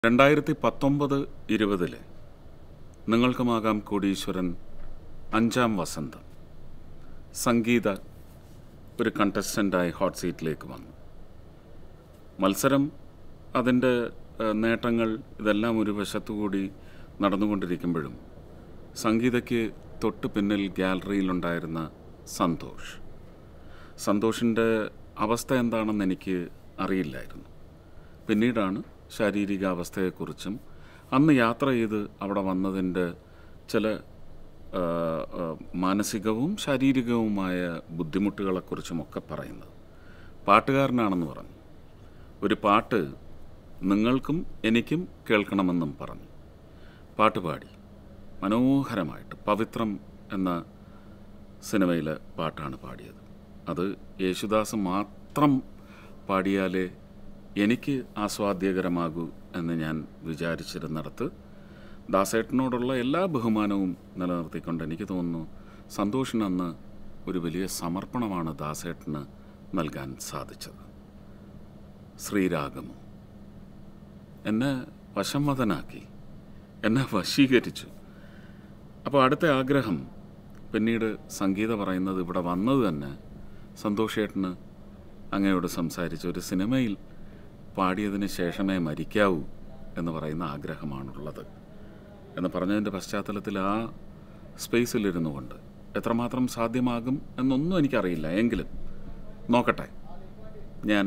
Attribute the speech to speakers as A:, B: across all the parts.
A: രണ്ടായിരത്തി പത്തൊമ്പത് ഇരുപതിലെ നിങ്ങൾക്കുമാകാം കോടീശ്വരൻ അഞ്ചാം വസന്തം സംഗീത ഒരു കണ്ടസ്റ്റൻ്റായി ഹോട്ട് സീറ്റിലേക്ക് വന്നു മത്സരം അതിൻ്റെ ഏഹ്, നേട്ടങ്ങൾ ഇതെല്ലാം ഒരു വശത്തുകൂടി നടന്നുകൊണ്ടിരിക്കുമ്പോഴും സംഗീതയ്ക്ക് തൊട്ട് പിന്നിൽ ഗാലറിയിലുണ്ടായിരുന്ന സന്തോഷ് സന്തോഷിൻ്റെ അവസ്ഥ എന്താണെന്ന് എനിക്ക് അറിയില്ലായിരുന്നു പിന്നീടാണ് ശാരീരികാവസ്ഥയെക്കുറിച്ചും അന്ന് യാത്ര ചെയ്ത് അവിടെ വന്നതിൻ്റെ ചില ആ, ആ, മാനസികവും ശാരീരികവുമായ ബുദ്ധിമുട്ടുകളെക്കുറിച്ചുമൊക്കെ പറയുന്നത് പാട്ടുകാരനാണെന്ന് പറഞ്ഞു ഒരു പാട്ട് നിങ്ങൾക്കും എനിക്കും കേൾക്കണമെന്നും പറഞ്ഞു പാട്ട് പാടി മനോഹരമായിട്ട് പവിത്രം എന്ന സിനിമയിലെ പാട്ടാണ് പാടിയത് അത് യേശുദാസ് മാത്രം പാടിയാലേ എനിക്ക് ആസ്വാദ്യകരമാകൂ എന്ന് ഞാൻ വിചാരിച്ചിരുന്നിടത്ത് ദാസേട്ടനോടുള്ള എല്ലാ ബഹുമാനവും നിലനിർത്തിക്കൊണ്ട് എനിക്ക് തോന്നുന്നു സന്തോഷിന് അന്ന് ഒരു വലിയ സമർപ്പണമാണ് ദാസേട്ടന് നൽകാൻ സാധിച്ചത് ശ്രീരാഗമോ എന്നെ വശംവദനാക്കി എന്നെ വശീകരിച്ചു അപ്പോൾ അടുത്ത ആഗ്രഹം പിന്നീട് സംഗീത പറയുന്നത് ഇവിടെ വന്നത് തന്നെ സന്തോഷേട്ടന് അങ്ങയോട് സംസാരിച്ച ഒരു സിനിമയിൽ പാടിയതിന് ശേഷമേ മരിക്കാവൂ എന്ന് പറയുന്ന ആഗ്രഹമാണുള്ളത് എന്ന് പറഞ്ഞതിൻ്റെ പശ്ചാത്തലത്തിൽ ആ സ്പേസിലിരുന്നു കൊണ്ട് എത്രമാത്രം സാധ്യമാകും എന്നൊന്നും എനിക്കറിയില്ല എങ്കിലും നോക്കട്ടെ ഞാൻ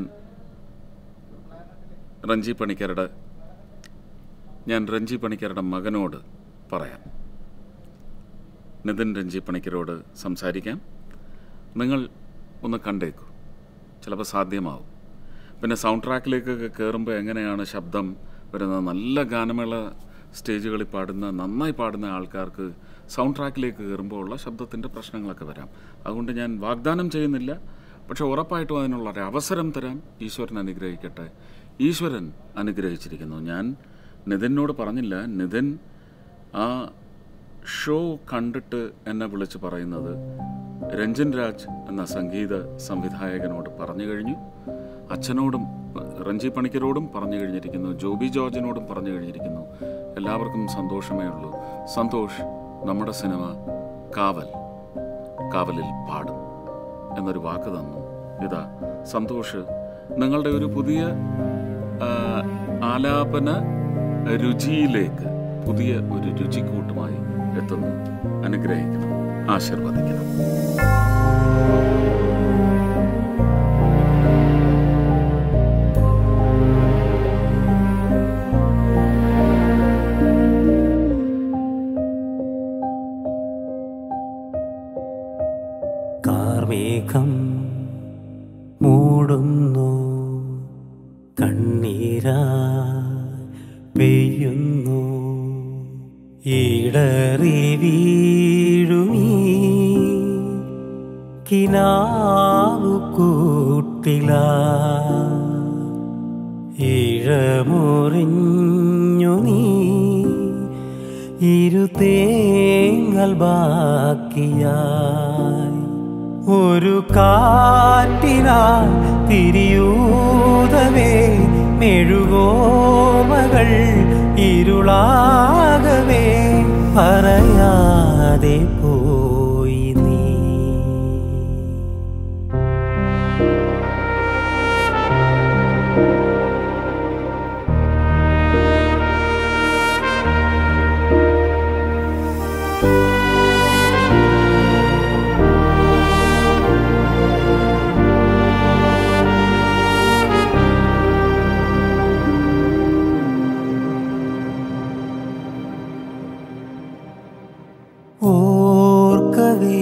A: റഞ്ജി പണിക്കരുടെ ഞാൻ രഞ്ജി പണിക്കരുടെ മകനോട് പറയാം നിതിൻ രഞ്ജി പണിക്കരോട് സംസാരിക്കാം നിങ്ങൾ ഒന്ന് കണ്ടേക്കൂ ചിലപ്പോൾ സാധ്യമാവും പിന്നെ സൗണ്ട് ട്രാക്കിലേക്കൊക്കെ കയറുമ്പോൾ എങ്ങനെയാണ് ശബ്ദം വരുന്നത് നല്ല ഗാനമേള സ്റ്റേജുകളിൽ പാടുന്ന നന്നായി പാടുന്ന ആൾക്കാർക്ക് സൗണ്ട് ട്രാക്കിലേക്ക് കയറുമ്പോൾ ഉള്ള ശബ്ദത്തിൻ്റെ പ്രശ്നങ്ങളൊക്കെ വരാം അതുകൊണ്ട് ഞാൻ വാഗ്ദാനം ചെയ്യുന്നില്ല പക്ഷെ ഉറപ്പായിട്ടും അതിനുള്ള ഒരു അവസരം തരാം ഈശ്വരൻ അനുഗ്രഹിക്കട്ടെ ഈശ്വരൻ അനുഗ്രഹിച്ചിരിക്കുന്നു ഞാൻ നിതിനോട് പറഞ്ഞില്ല നിതിൻ ആ ഷോ കണ്ടിട്ട് എന്നെ വിളിച്ച് പറയുന്നത് രഞ്ജൻ രാജ് എന്ന സംഗീത സംവിധായകനോട് പറഞ്ഞു കഴിഞ്ഞു അച്ഛനോടും റഞ്ജി പണിക്കരോടും പറഞ്ഞു കഴിഞ്ഞിരിക്കുന്നു ജോബി ജോർജിനോടും പറഞ്ഞു കഴിഞ്ഞിരിക്കുന്നു എല്ലാവർക്കും സന്തോഷമേ ഉള്ളൂ സന്തോഷ് നമ്മുടെ സിനിമ കാവൽ കാവലിൽ പാടും എന്നൊരു വാക്ക് തന്നു ഇതാ സന്തോഷ് നിങ്ങളുടെ ഒരു പുതിയ ആ, ആലാപന രുചിയിലേക്ക് പുതിയ ഒരു രുചിക്കൂട്ടുമായി എത്തുന്നു അനുഗ്രഹിക്കണം ആശീർവദിക്കണം
B: കാർമേഘം മൂടുന്നു കണ്ണീരാ പെയ്യുന്നു ഇടറി വീഴുമീ കിനാവു കൂട്ടില ഇഴമുറിഞ്ഞു നീ ഇരുതേങ്ങൽ ബാക്കിയായി ഒരു കാറ്റിനാൽ തിരിയൂതവേ മെഴുകോമകൾ ഇരുളാകവേ പറയാതെ പോയി നീ ഓർക്കവേ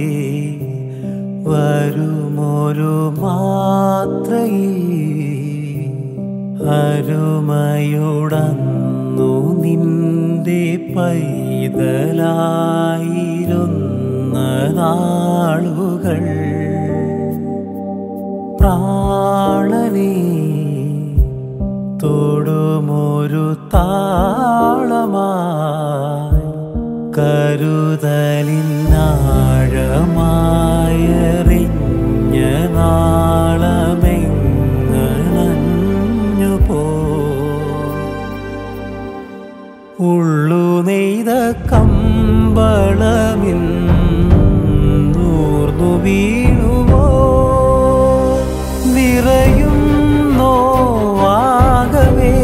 B: വരുമൊരു മാത്രയിൽ അരുമയുടന്നു നിന്റെ പൈതലായിരുന്ന നാളുകൾ പ്രാണനേ തൊടുമൊരു താളമായി കരുതലിനാഴമായറിഞ്ഞ നാളമെങ്ങനഞ്ഞു പോ ഉള്ളു നെയ്ത കമ്പളമിന്നൂർന്നു വീണുവോ നിറയും നോവാകവേ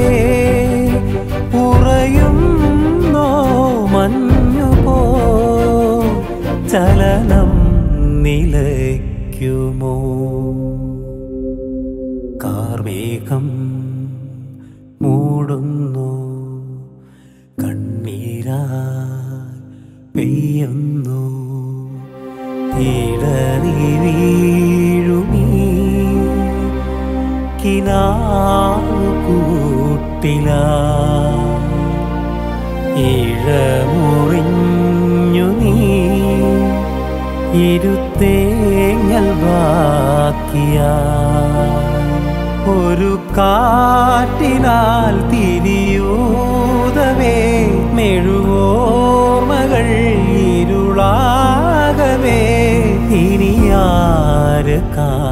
B: ഉറയും നോ മഞ്ഞുപോ ചലനം നിലയ്ക്കുമോ കാർമേഘം മൂടുന്നു കണ്ണീരാ പെയ്യുന്നു ഇടറി വീഴുമീ കിനാവ് കൂട്ടിലാ ഇഴമുറിഞ്ഞു നീ ഇരുത്തേങ്ങൽ ബാക്കിയാ ഒരു കാറ്റിനാൽ തിരിയൂതവേ മെഴുകോർമകൾ ഇരുളാകവേ ഇനി ആര് കാ